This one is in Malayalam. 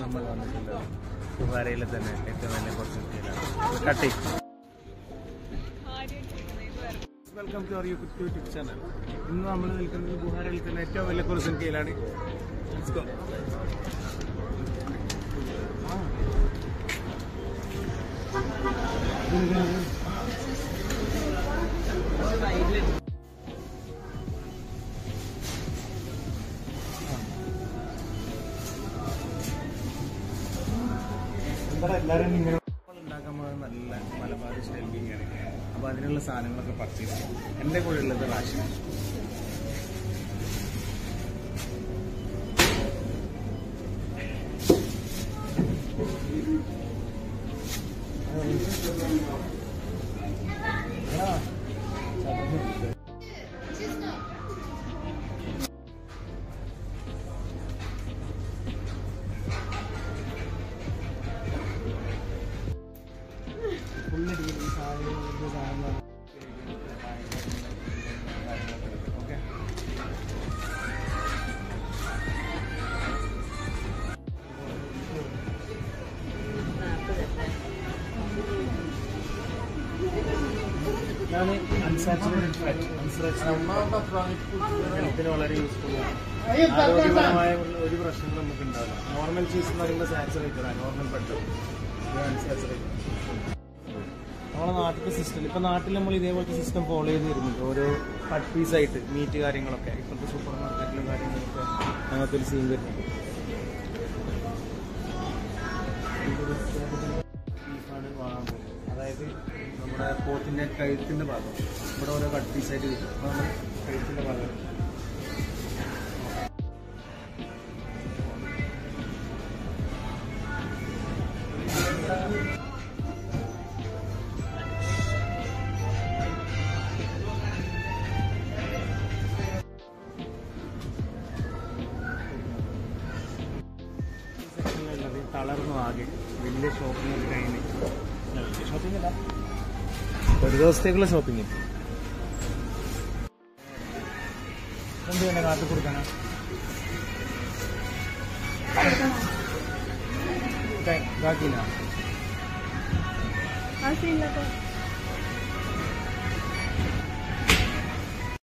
നമ്മൾ വന്നിട്ടുള്ളത് ബുഹാരയിലെ തന്നെ ഏറ്റവും വലിയ കുറച്ച് കട്ടി welcome to our YouTube channel ഇന്ന് നമ്മൾ നിൽക്കുന്നത് ബുഹാരയിൽ തന്നെ ഏറ്റവും വലിയ കുറിസൻ കീഴിലാണ് Let's go. ഇവിടെ എല്ലാവരും ഇങ്ങനെ ഉണ്ടാക്കാൻ പോകുന്നത് നല്ല മലബാറി സ്റ്റൈൽ ബിരിയാണി അപ്പോൾ അതിനുള്ള സാധനങ്ങളൊക്കെ പർച്ചേസ് ചെയ്യാം എൻ്റെ കൂടെ ഉള്ളത് റാഷൻ ഓക്കെ ഞാൻ അൺസാച്ചുറേറ്റഡ് ഫാറ്റ് ഹെൽത്തിന് വളരെ യൂസ്ഫുൾ ആണ് ആരോഗ്യപരമായ ഉള്ള ഒരു പ്രശ്നങ്ങളും നമുക്ക് ഉണ്ടാവില്ല നോർമൽ ചീസ് എന്ന് പറയുമ്പോൾ സാച്ചുറേറ്റഡ് ആണ് നോർമൽ ബട്ടർ അൺസാച്ചുറേറ്റഡ് നമ്മളെ നാട്ടിലത്തെ സിസ്റ്റം ഇപ്പൊ നാട്ടിൽ നമ്മൾ ഇതേപോലത്തെ സിസ്റ്റം ഫോളോ ചെയ്ത് വരുന്നുണ്ട് ഓരോ കട്ട് പീസ് ആയിട്ട് മീറ്റ് കാര്യങ്ങളൊക്കെ ഇപ്പോഴത്തെ സൂപ്പർ മാർക്കറ്റിലും കാര്യങ്ങളൊക്കെ അങ്ങനത്തെ ഒരു സീൻ വരുന്നുണ്ട് ബീഫാണ് വാങ്ങാൻ പോകുന്നത് അതായത് നമ്മുടെ പോത്തിന്റെ കഴുത്തിന്റെ ഭാഗം ഇവിടെ ഓരോ കട്ട് പീസ് ആയിട്ട് വരും അപ്പൊ നമ്മൾ കഴുത്തിന്റെ ഭാഗം സെക്ഷനിലുള്ളത് തളർന്നു ആകെ വലിയ ഷോപ്പിംഗ് ഒക്കെ കഴിഞ്ഞ് വലിയ ഷോപ്പിംഗ് അല്ല ഒരു ദിവസത്തേക്കുള്ള ഷോപ്പിംഗ് എന്ത് വേണ്ട കാത്തു കൊടുക്കാനാ ബാക്കിയില്ല ആവശ്യമില്ലാത്ത